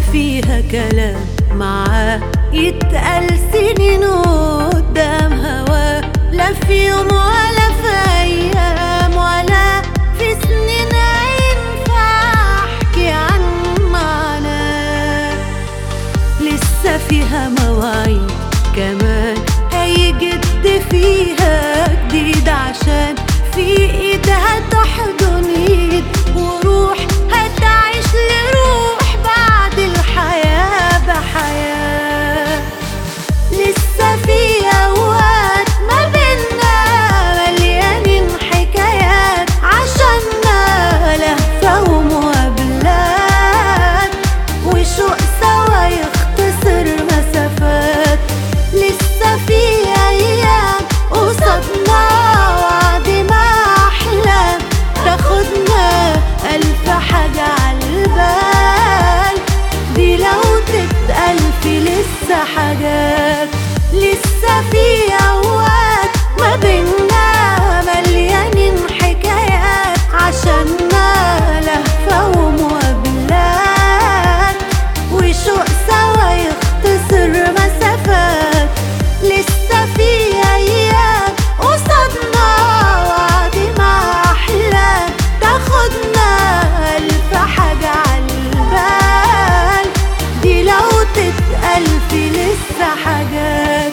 فيها كلام معاه يتقال سنين قدام هواه لا في يوم ولا في أيام ولا في سنين ينفع أحكي عن معناه لسه فيها مواعيد كمان هيجد فيها جديد عشان في ايدها تحضن ايد وروح هتعيش لروح بعد الحياة بحياة لسه في اوقات ما بينا مليانين حكايات عشاننا لهفة ومقابلات وشوق سوا يختصر مسافات لسه في ايام قصادنا وعد ما احلام تاخدنا الف حاجة عالبال دي لو تتقال في لسه حاجات لسه في اوقات ما بينا مليانين حكايات عشاننا لهفة ومقابلات وشوق سوا يختصر مسافات لسه في ايام قصادنا وعد ما احلام تاخدنا الف حاجة عالبال دي لو تتقال في لسه حاجات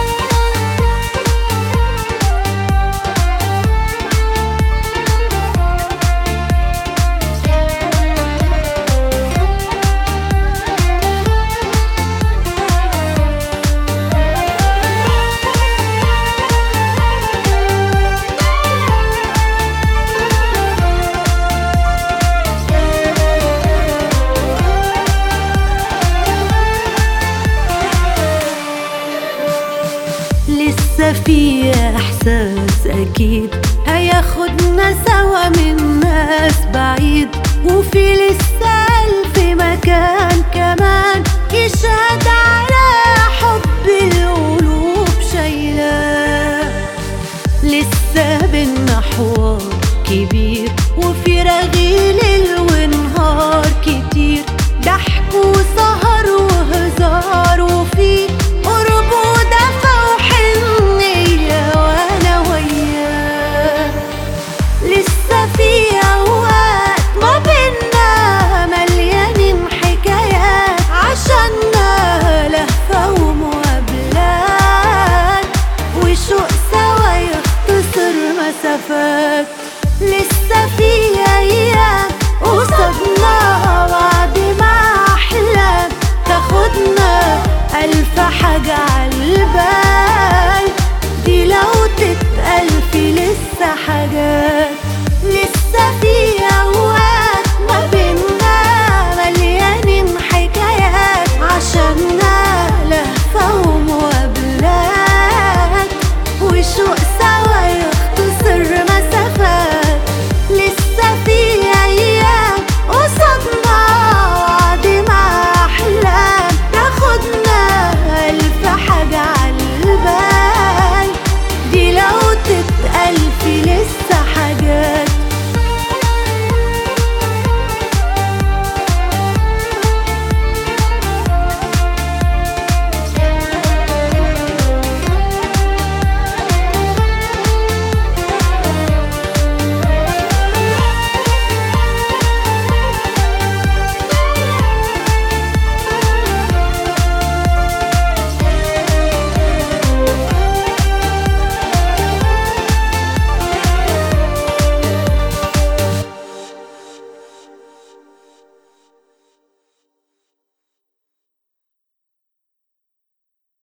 لسه في احساس اكيد هياخدنا سوا من ناس بعيد وفي لسه الف مكان